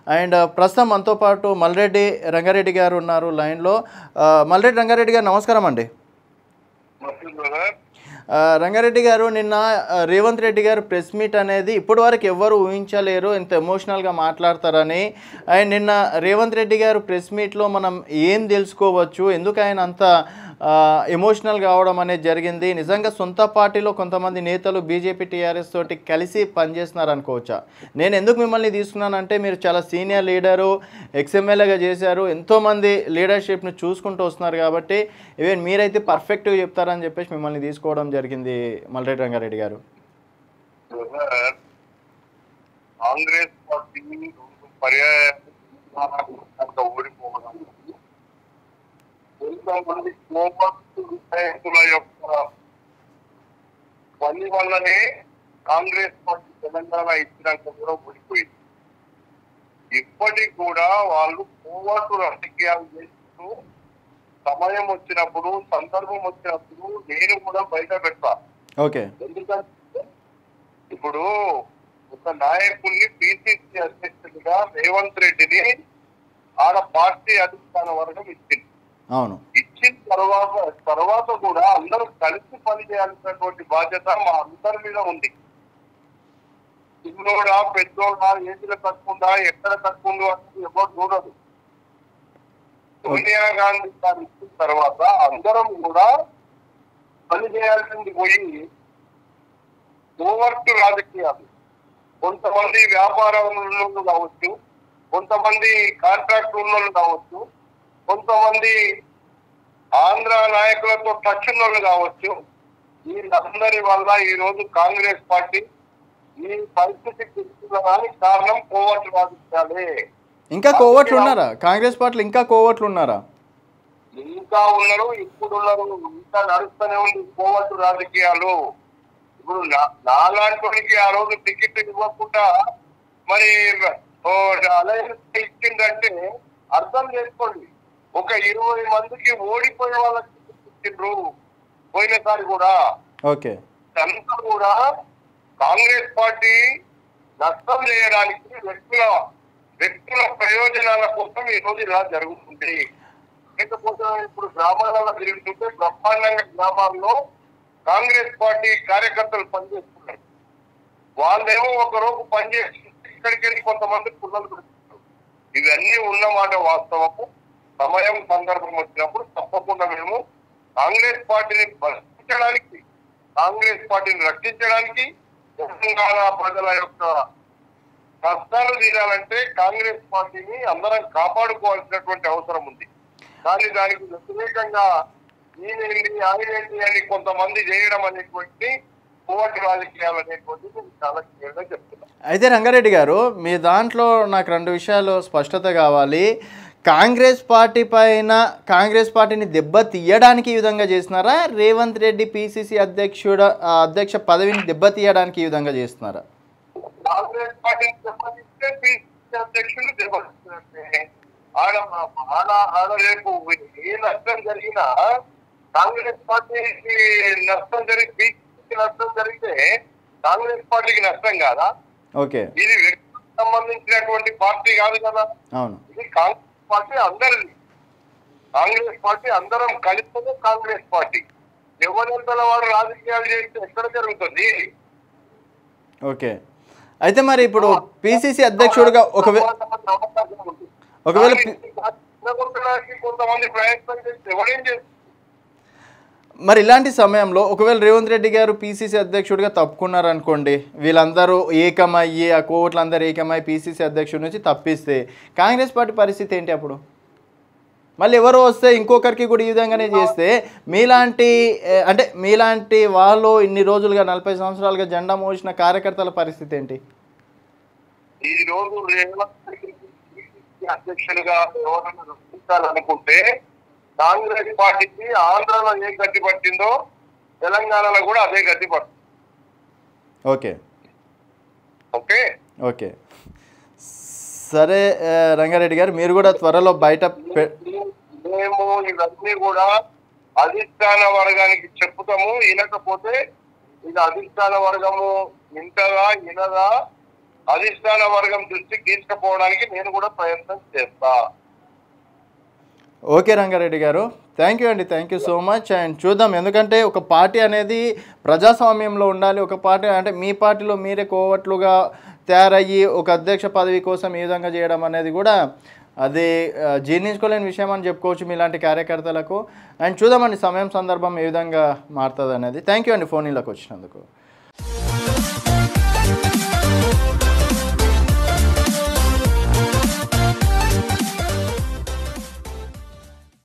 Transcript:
And ప్రస్తుతం మనతో పాటు మల్రెడ్డి రంగారెడ్డి గారు ఉన్నారు లైన్లో ఆ, మల్రెడ్డి రంగారెడ్డి గారు నమస్కారం అండి ఆ, రంగారెడ్డి గారు నిన్న ఆ, రేవంత్ రెడ్డి గారు ప్రెస్ మీట్ అనేది ఇప్పటి వరకు ఎవ్వరు ఊహించలేరు ఇంత ఎమోషనల్గా మాట్లాడతారని అండ్ నిన్న రేవంత్ రెడ్డి గారు ప్రెస్ మీట్లో మనం ఏం తెలుసుకోవచ్చు ఎందుకు ఆయన అంత ఎమోషనల్ కావడం అనేది జరిగింది నిజంగా సొంత పార్టీలో కొంతమంది నేతలు బీజేపీ టీఆర్ఎస్ తోటి కలిసి పనిచేస్తున్నారు అనుకోవచ్చా నేను ఎందుకు మిమ్మల్ని తీసుకున్నానంటే మీరు చాలా సీనియర్ లీడరు ఎక్స్ఎమ్మెల్యేగా చేశారు ఎంతోమంది లీడర్షిప్ని చూసుకుంటూ వస్తున్నారు కాబట్టి ఈవెన్ మీరైతే పర్ఫెక్ట్గా చెప్తారని చెప్పేసి మిమ్మల్ని తీసుకోవడం జరిగింది మల్రెడ్డి రంగారెడ్డి గారు కాంగ్రెస్ పార్టీ పర్యాయ ఓడిపోవడం కొంతమంది కోపస్తు విధాయకుల యొక్క పని వల్లనే కాంగ్రెస్ పార్టీ తెలంగాణ ఇచ్చినాక కూడా ఓడిపోయింది ఇప్పటికి కూడా వాళ్ళు కోవటు రాజకీయాలు చేస్తూ సమయం వచ్చినప్పుడు సందర్భం వచ్చినప్పుడు నేను కూడా బయట పెడతా ఓకే ఎందుకంటే ఇప్పుడు ఒక నాయకుడిని పిసిసి అధ్యక్షుడిగా రేవంత్ రెడ్డిని ఆడ పార్టీ అధిష్టాన వర్గం ఇచ్చింది అవును ఇచ్చిన తర్వాత తర్వాత కూడా అందరూ కలిసి పనిచేయాల్సినటువంటి బాధ్యత మా అందరి మీద ఉంది చిన్నోడా పెద్దోడా ఏదిలో తక్కువ ఎక్కడ తక్కువ ఉందో అనేది ఎవరు చూడదు సోనియా గాంధీ గారు ఇచ్చిన తర్వాత అందరం కూడా పని చేయాల్సింది పోయి ఓవర్టు రాజకీయాలు కొంతమంది వ్యాపారంలో కావచ్చు కొంతమంది కాంట్రాక్ట్ ఉన్నోళ్ళు కావచ్చు కొంతమంది ఆంధ్ర నాయకులతో టచ్ ఉన్నోళ్ళు కావచ్చు వీళ్ళందరి వల్ల ఈ రోజు కాంగ్రెస్ పార్టీ ఈ పరిస్థితికి తీసుకురావడానికి కారణం కోవట్లు రాజకీయాలే ఇంకా కోవట్లు ఉన్నారా కాంగ్రెస్ పార్టీలో ఇంకా కోవట్లు ఉన్నారా ఇంకా ఉన్నారు ఇప్పుడు ఉన్నారు ఇంకా నడుస్తూనే ఉంది కోవట్టు రాజకీయాలు ఇప్పుడు నా- నాలాంటి ఆ రోజు టికెట్ ఇవ్వకుండా మరి ఓ అలయన్స్ ఇచ్చిందంటే అర్థం చేసుకోండి ఒక ఇరవై మందికి ఓడిపోయే వాళ్ళకి టికెట్ ఇచ్చిండ్రు పోయినసారి కూడా ఓకే అంతా కూడా కాంగ్రెస్ పార్టీ నష్టం చేయడానికి వ్యక్తుల వ్యక్తుల ప్రయోజనాల కోసం ఈ రోజు ఇలా జరుగుతుంది లేకపోతే ఇప్పుడు గ్రామాలలో తిరుగుతుంటే బ్రహ్మాండంగా గ్రామాల్లో కాంగ్రెస్ పార్టీ కార్యకర్తలు పనిచేస్తున్నారు వాళ్ళేమో ఒక రోజు పనిచేసి ఇక్కడికి వెళ్ళి కొంతమంది పుల్లలు పెడుతున్నారు ఇవన్నీ ఉన్నమాట వాస్తవము సమయం సందర్భం వచ్చినప్పుడు తప్పకుండా మేము కాంగ్రెస్ పార్టీని రక్షించడానికి కాంగ్రెస్ పార్టీని రక్షించడానికి తెలంగాణ ప్రజల యొక్క కష్టాలు తీరాలంటే కాంగ్రెస్ పార్టీని అందరం కాపాడుకోవాల్సినటువంటి అవసరం ఉంది కానీ దానికి వ్యతిరేకంగా ఈయనేంటి ఆయనేంటి అని కొంతమంది చేయడం అనేటువంటి కోవటి రాజకీయాలు అనేటువంటిది నేను చాలా క్లియర్గా చెప్తున్నాను అయితే రంగారెడ్డి గారు మీ దాంట్లో నాకు రెండు విషయాలు స్పష్టత కావాలి కాంగ్రెస్ పార్టీ పైన కాంగ్రెస్ పార్టీని దెబ్బ తీయడానికి ఈ విధంగా చేస్తున్నారా రేవంత్ రెడ్డి పిసిసి అధ్యక్షుడు ఆ అధ్యక్ష పదవిని దెబ్బ తీయడానికి ఈ విధంగా చేస్తున్నారా కాంగ్రెస్ పార్టీని దెబ్బతీస్తే పిసిసి అధ్యక్షులు దెబ్బతీస్తున్నట్టే ఆడ ఆడ ఆడ రేపు ఏ నష్టం జరిగినా కాంగ్రెస్ పార్టీకి నష్టం జరిగి పిసిసి నష్టం జరిగితే కాంగ్రెస్ పార్టీకి నష్టం కాదా ఓకే ఇది వ్యక్తికి సంబంధించినటువంటి పార్టీ కాదు కదా అవును ఇది కాంగ్రెస్ పార్టీ అందరిది కాంగ్రెస్ పార్టీ అందరం కలిస్తే కాంగ్రెస్ పార్టీ ఎవరెంతల వాడు రాజకీయాలు చేస్తే ఎక్కడ జరుగుతుంది ఓకే అయితే మరి ఇప్పుడు పిసిసి అధ్యక్షుడిగా ఒకవేళ అవకాశం ఉంది. ఒకవేళ కానీ చిన్నగొట్టడానికి కొంతమంది ప్రయత్నం చేస్తే ఎవరేం చేస్తారు మరి ఇలాంటి సమయంలో ఒకవేళ రేవంత్ రెడ్డి గారు పిసిసి అధ్యక్షుడిగా తప్పుకున్నారనుకోండి వీళ్ళందరూ ఏకమయ్యి ఆ కోట్లందరూ ఏకమై పిసిసి అధ్యక్షుడి నుంచి తప్పిస్తే కాంగ్రెస్ పార్టీ పరిస్థితి ఏంటి అప్పుడు మళ్ళీ ఎవరో వస్తే ఇంకొకరికి కూడా ఈ విధంగానే చేస్తే మీలాంటి ఏ, అంటే మీలాంటి వాళ్ళు ఇన్ని రోజులుగా నలభై సంవత్సరాలుగా జెండా మోసిన కార్యకర్తల పరిస్థితి ఏంటి ఈ రోజు రేవంత్ రెడ్డి పిసిసి అధ్యక్షులుగా ఎవరైనా రక్షించాలనుకుంటే కాంగ్రెస్ పార్టీకి ఆంధ్రలో ఏ గట్టి పట్టిందో తెలంగాణలో కూడా అదే గట్టి పడుతుంది ఓకే ఓకే ఓకే సరే ఆ, రంగారెడ్డి గారు మీరు కూడా త్వరలో బయట పె- మేము ఇవన్నీ కూడా అధిష్టాన వర్గానికి చెప్పుతాము వినకపోతే ఇది అధిష్టాన వర్గము వింటదా వినదా అధిష్టాన వర్గం దృష్టికి తీసుకుపోవడానికి నేను కూడా ప్రయత్నం చేస్తా ఓకే రంగారెడ్డి గారు థ్యాంక్ యూ అండి thank you so much and చూద్దాం ఎందుకంటే ఒక పార్టీ అనేది ప్రజాస్వామ్యంలో ఉండాలి ఒక పార్టీ అంటే మీ పార్టీలో మీరే కోవట్లుగా తయారయ్యి ఒక అధ్యక్ష పదవి కోసం ఈ విధంగా చేయడం అనేది కూడా అది ఆ, జీర్ణించుకోలేని విషయం అని చెప్పుకోవచ్చు మీలాంటి కార్యకర్తలకు అండ్ చూద్దామండి సమయం సందర్భం ఏ విధంగా మారుతుంది అనేది థ్యాంక్ యూ అండి ఫోన్ ఇళ్ళకి వచ్చినందుకు